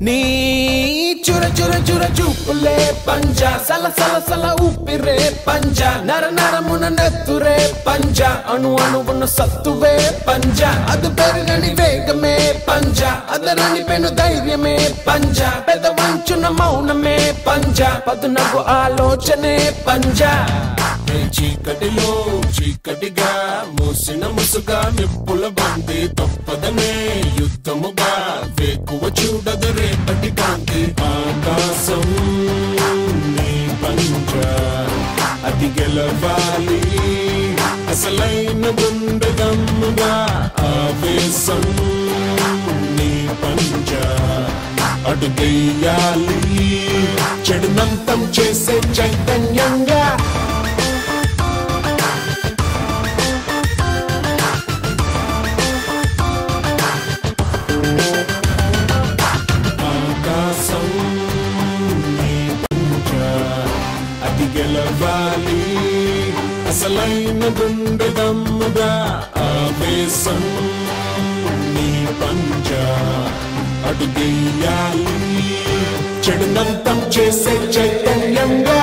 నీ చుర చుర చుర చూపులే పంజ సల సల సల ఊపిరే పంజ నర నరమున నెత్తురే పంజ అణు అణువున సత్తువే పంజ అది పెరగని వేగమే పంజ అదరని పెను ధైర్యమే పంజ పెద వంచున మౌనమే పంజ పదునగు ఆలోచనే పంజ ఏ చీకటిలో చీకటిగా మూసిన ముసుగా నిప్పుల బంది తప్పదనే యుద్ధముగా వేకువ చూడదు రేపటి కాంతి ఆకాశం నీ పంచ అది గెలవాలి అసలైన గుండె దమ్ముగా ఆవేశం నీ పంచ అడుగెయ్యాలి చెడునంతం చేసే చైతన్యంగా ఆకాశం నీ పంచ అది గెలవాలి అసలైన గుండె దమ్ముగా ఆవేశం నీ పంచ అడుగెయ్యాలి చెడునంతం చేసే చైతన్యంగా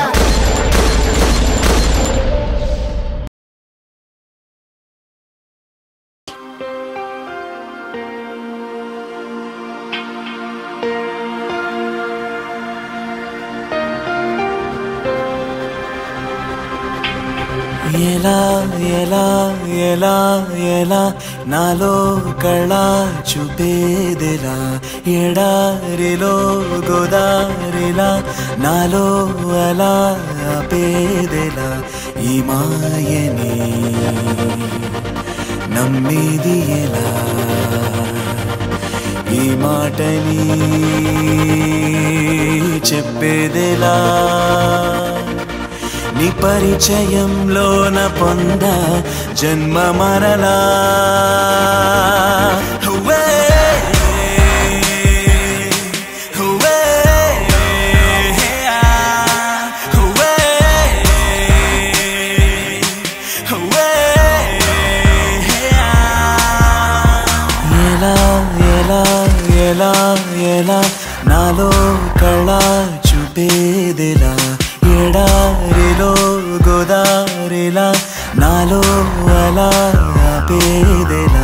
ఎలా ఎలా ఎలా ఎలా నాలో కళ చూపేదిలా ఎడారిలో గోదారిలా నాలో అలా ఆపేదిలా ఈ మాయని నమ్మేది ఎలా ఈ మాటని చెప్పేదిలా నీ పరిచయంలోన పొంద జన్మ మరలా హువే, హువే, హువే, హువే. ఎలా ఎలా ఎలా ఎలా నాలో కళ చూపేదిలా ఎడారిలో గోదారిలా నాలో అలా ఆపేదిలా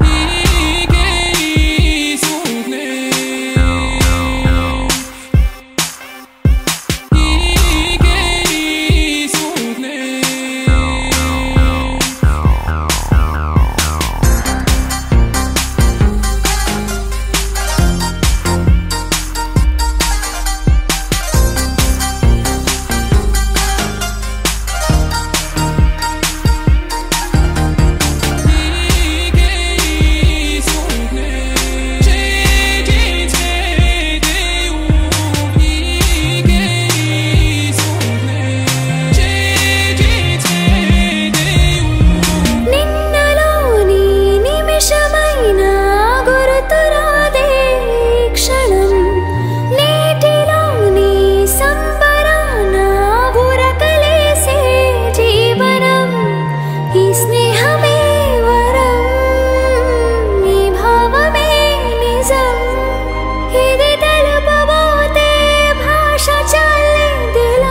నిన్నలోని నిమిషమైన గురుతురాదే క్షణం నేటిలోని సంబరాన ఉరకలేసే జీవనం ఈ స్నేహమే వరం ఈ భావమే నిజం ఇది తెలుపబోతే భాష చాలేదిలా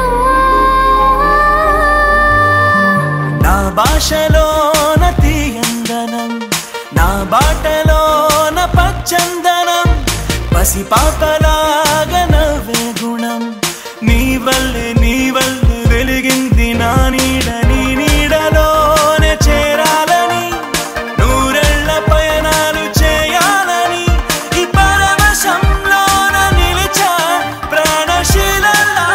నా భాషలోన తీయందనం నా బాటలోన పచ్చందనం పసిపాపలాగా నవ్వే గుణం నీ వల్లే నీ వల్లే వెలిగింది నా నీడ నీ నీడలోనే చేరాలని నూరెళ్ళ పయనాలు చేయాలని ఈ పరవశంలోన నిలిచా ప్రాణశీలలా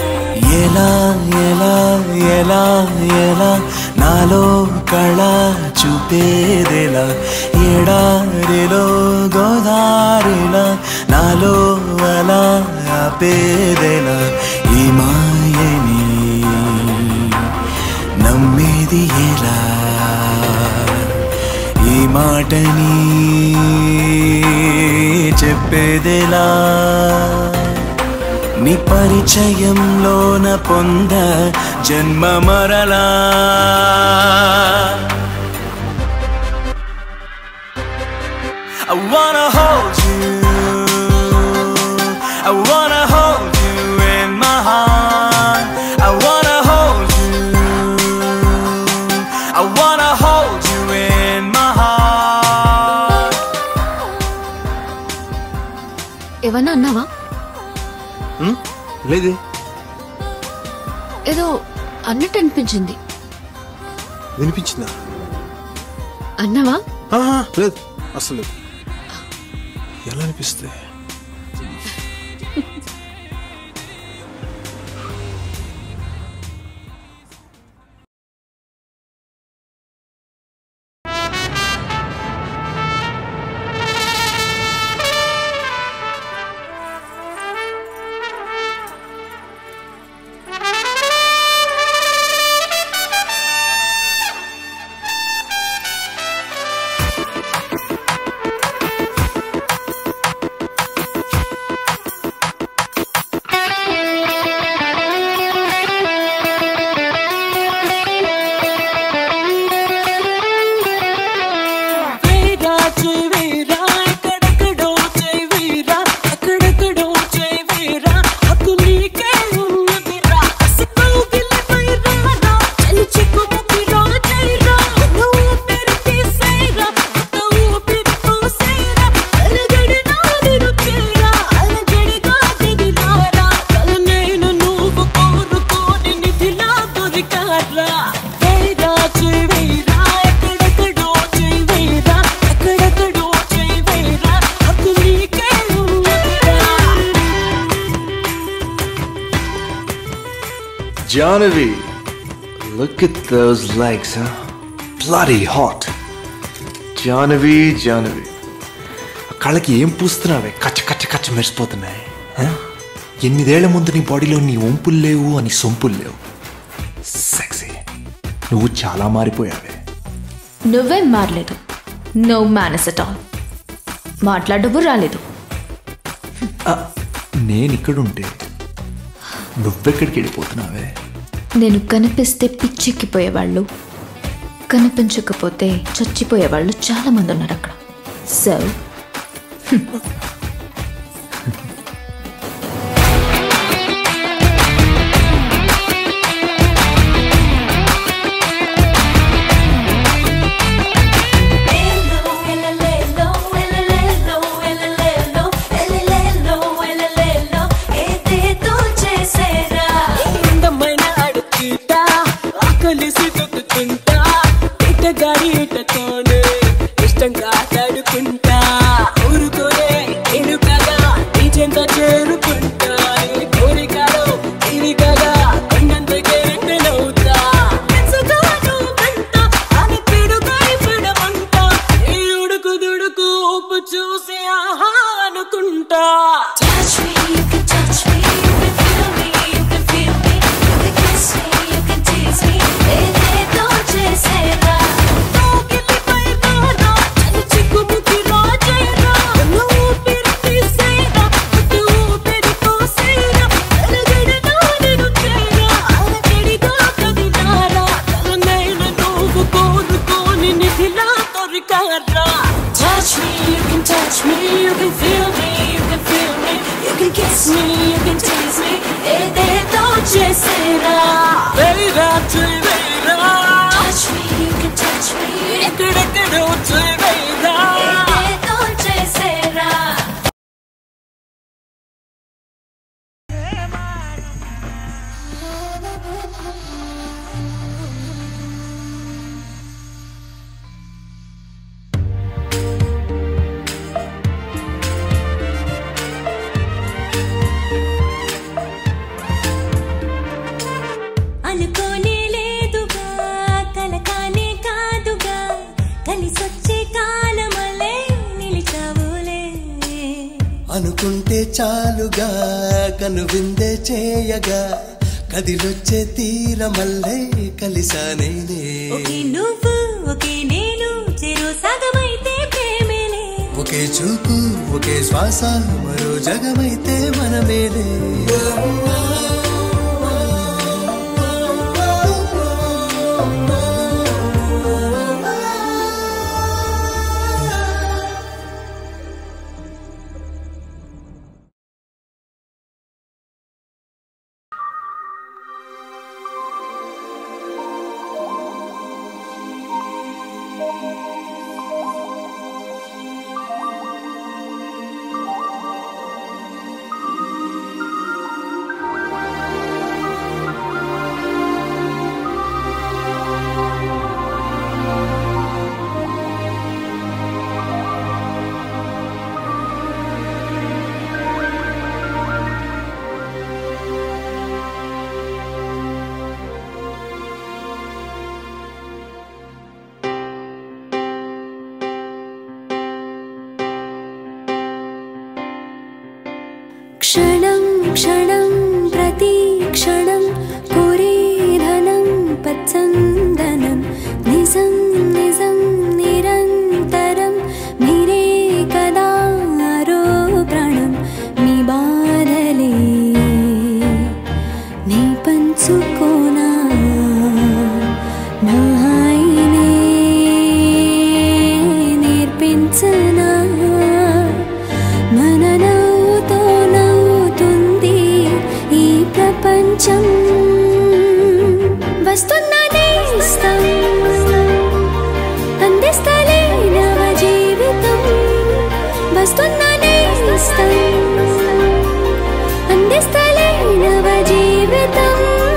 ఎలా ఎలా ఎలా ఎలా నాలో కళ చూపేదెలా ఎడారిలో గోదారిలా నాలో అలా ఆపేదెలా ఈ మాయని నమ్మేది ఎలా ఈ మాటని చెప్పేదెలా నీ పరిచయంలోన పొంద జన్మ మరలా I wanna hold you I wanna hold you in my heart I wanna hold you I wanna hold you in my heart ఏమన్నా అన్నావా లేదు ఏదో అన్నట్టు అనిపించింది వినిపించిందా అన్నావా ఆహా, లేదు అసలు లేదు ఎలా అనిపిస్తుంది వీరా జై వీరా ఎక్కడెక్కడో జై వీరా ఎక్కడెక్కడో జై వీరా హక్కు నీకే ఉన్నదిరా అసలు గిల్లిపోయిరా రా చలి చిక్కు ముక్కిరా జైరా నువ్వు ఊపిరి తీసేరా కొత్త ఊపిరి పోసేరా అలగడి నాదిరు చేరా అలగడిగా దిగినారా కల నేను నువ్వు కోరుకోని నిధిలా దొరికారా వీరా జై వీరా ఎక్కడెక్కడో జై వీరా ఎక్కడెక్కడో జై వీరా హక్కు నీకే ఉన్నదిరా Janavi, look at those legs, huh? Bloody hot. జానవి జానవి ఆ కళ్ళకి ఏం పూస్తున్నావే కచ్చ కచ్చ కచ్చ మెరిసిపోతున్నాయి ఆ? ఎనిమిదేళ్ల ముందు నీ బాడీలో నీ ఒంపులు లేవు అని సొంపులు లేవు సెక్సీ నువ్వు చాలా మారిపోయావే నువ్వేం మారలేదు నో మేనస్ అట్ ఆల్ మాట్లాడవు రాలేదు నేను ఇక్కడుంటే నువ్వెక్కడికి వెళ్ళిపోతున్నావే నేను కనిపిస్తే పిచ్చెక్కిపోయేవాళ్ళు కనిపించకపోతే చచ్చిపోయేవాళ్ళు చాలా మంది ఉన్నారు అక్కడ సో అందమైన అడుగుతా ఆకలిసి తొక్కుతుంటా ఇటగాడి ఇటతోనే ఇష్టంగా తడుకుంటా ఊరుకోలే నేను కదా నిజంత చేరుకుంటా ఈ కోరికలో ఇవి కదా కొండంతకే రెండెనవుతా ఎంతగానో వెంట అని పిడుగై పడమంట ఈ ఉడుకు దుడుకు ఉప్పు చూసి ఆహా అనుకుంటా Touch me, you can touch me, you can feel me, you can feel me, you can kiss me, you can tease me, ఏదేదో చేసేరా తాకిలిపోయినారా, చలి చిక్కుముకిరా జైరా, నువ్వు ఊపిరి తీసేరా, కొత్త ఊపిరి పోసేరా, అలగడనా నేను చేరా, అలజడిగా కదిలారా, తలనైన నువ్వు కోరుకోని నిధిలా దొరికారా. Touch me, you can touch me, you can feel me, you can feel me, you can kiss me, you can tease me, ఏదేదో చేసేరా వేరా చేయవేరా, Touch me, you can touch me, ఎక్కడెక్కడో చేయవేరా. ఏదేదో చేసేరా అనుకోనే లేదుగా కలకానే కాదుగా అనుకుంటే చాలుగా కనువిందే చేయగా కదిలొచ్చే తీరమల్లే కలిసానేనే ఒకే నువ్వు ఒకే నేను చెరు సగమైతే ప్రేమేలే ఒకే చూపు ఒకే శ్వాస మరో జగమైతే మనమేలే क्षणं क्षणं प्रतीक्षणं कुरे धनं पत्सन्दनं निजं निजं निरन्तरं निरे कदा आरोपणं निबाधले నీ పంచుకోనా నా హాయినే నేర్పించనా మన నవ్వుతో నవ్వుతుంది ఈ ప్రపంచం వస్తున్నా నేస్తం అందిస్తలే నవ జీవితం వస్తున్నా నేస్తం అందిస్తలే నవ జీవితం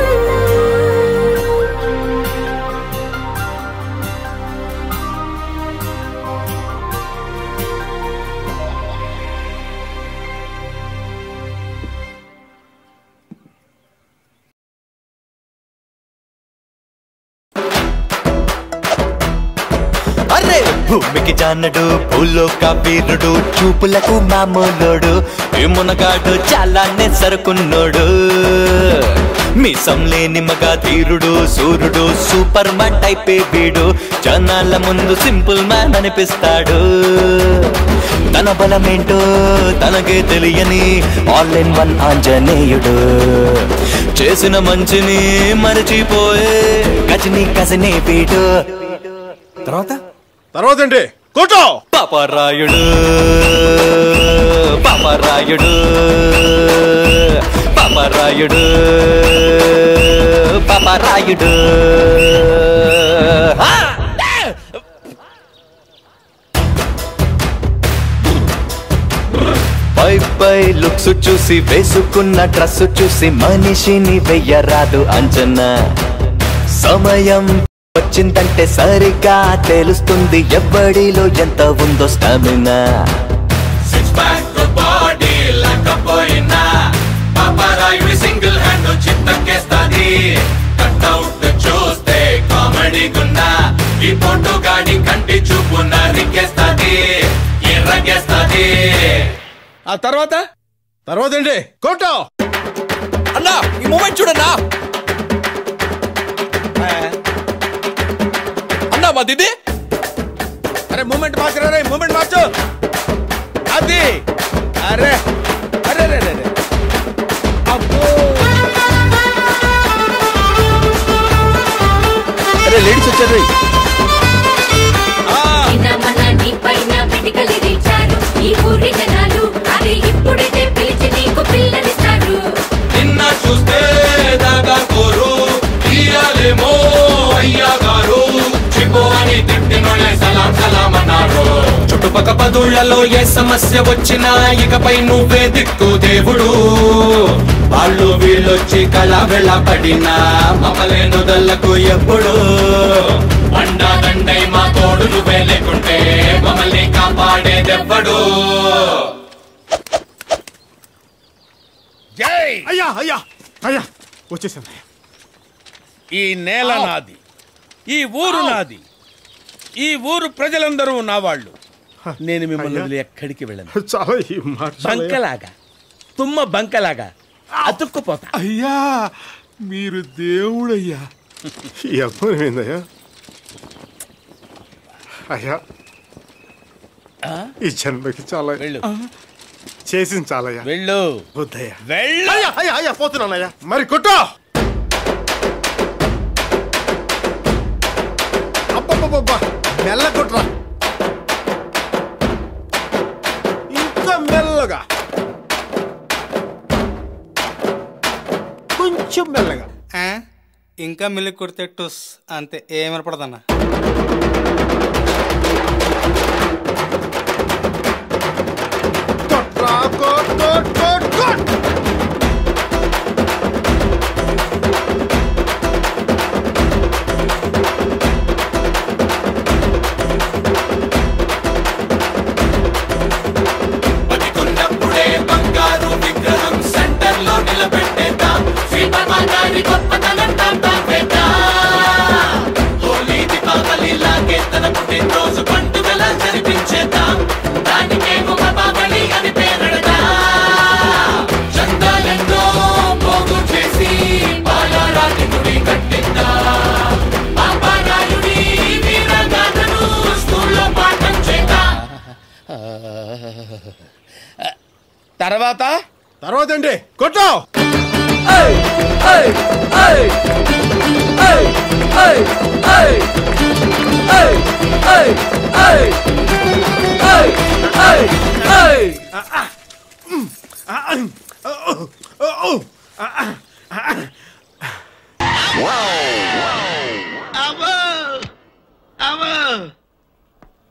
అరే భూమికి జానడు భూలోక వీరుడు చూపులకు మామూలోడు ఈ మునగాడు చాలానే సరుకున్నోడు మీసం లేని మగ ధీరుడు సూర్యుడు సూపర్ మ్యాన్ టైపే వీడు జనాల ముందు సింపుల్ మ్యాన్ అనిపిస్తాడు తన బలమేంటో తనకే తెలియని ఆల్ ఇన్ వన్ ఆంజనేయుడు చేసిన మంచిని మరచిపోయే గజని గజనే వీడు తర్వాత తర్వాత ఏంటి కూటో పాపరాయుడు పాపరాయుడు పాపరాయుడు పాపరాయుడు ఆ! పై పై లుక్స్ చూసి వేసుకున్న డ్రెస్ చూసి మనిషిని వెయ్యరాదు అంచనా సమయం వచ్చిందంటే సరిగా తెలుస్తుంది ఎవడిలో ఎంత ఉందో స్టామినా సిక్స్ ప్యాక్ బాడీ లేకపోయినా పాపరాయుడి సింగిల్ హ్యాండ్ చిత్తకేస్తాది కట్అవుట్ చూస్తే కామెడీ గున్నా ఈ ఫోటో గాడి కంటి చూపు నరికేస్తాది ఎర్రగేస్తాది ఆ తర్వాత తర్వాత ఏంటి కూటో అన్నా ఈ మూమెంట్ చూడన్నా అన్నా మా దిది అరే మూమెంట్ మార్చరా రే మూమెంట్ మార్చు అది అరే అరే అరే అరే అబ్బో అరే లేడీస్ వచ్చారు మన నీ పైన పిటికలు రీచారు ఈ ఊరి జనాలు అరే ఇప్పుడైతే పిలిచి నీకు పిల్లనిస్తారు నిన్న చూస్తే దాగా కోరు తీయాలేమో అయ్యా గారు చిపో అని తిట్టినోళ్ళే సలాం సలాం అన్నారు చుట్టుపక్క పదుళ్లలో ఏ సమస్య వచ్చినా ఇకపై నువ్వే దిక్కు దేవుడు వాళ్ళు వీళ్ళొచ్చి కళ వెళ్ళబడినా మమలేను దల్లకు ఎప్పుడు అండా దండై మా తోడు నువ్వే లేకుంటే మమ్మల్ని కాపాడేదెవ్వడు జై అయ్యా అయ్యా అయ్యా వచ్చేసాను ఈ నేల నాది ఈ ఊరు నాది ఈ ఊరు ప్రజలందరూ నా వాళ్ళు నేను మిమ్మల్ని అయ్యా. వదిలి ఎక్కడికి వెళ్ళను చాలా ఈ మాట చాలా- బంకలాగా తుమ్మ బంకలాగా అతుక్కుపోతా అయ్యా మీరు దేవుడయ్యా ఈ అర్థం ఏందయ్యా అయ్యా ఈ జన్మకి చాలా వెళ్ళు చేసింది చాలయ్యా వెళ్ళు వద్దయ్యా వెళ్ళు అయ్యా అయ్యా అయ్యా పోతున్నానయ్యా మరి కొట్టో అబ్బబ్బబ్బబ్బా మెల్ల కొట్రా ఇంకా మెల్లగా కొంచెం మెల్లగా ఆ? ఇంకా మిల్లి కొడితే టుస్ అంతే ఏమనపడదన్నా కొట్రా కొట్ కొట్ కొట్ కొట్ బతికున్నప్పుడే బంగారు విగ్రహం సెంటర్ లో నిలబెట్టేద్దాం శ్రీపరమ గారి గొప్పతనం తాంతాపేద్దాం హోలీ దీపావళి లాగే తన పుట్టినరోజు పండుగలా జరిపించేద్దాం దానికేమో బాబాబలి అని పేరడదా చందాలెన్నో పోగు చేసి బాలారాతి గుడి కట్టిద్దా బాబారాయుడి వీరగాథను స్కూల్లో పాఠం చేద్దాం తర్వాత తర్వాత ఏంటి కొట్టో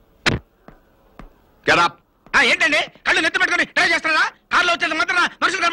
ఏంటండి కళ్ళు నెత్తి పెట్టుకొని ట్రై చేస్తారా కార్లో వచ్చేది మాత్రం మనుషులు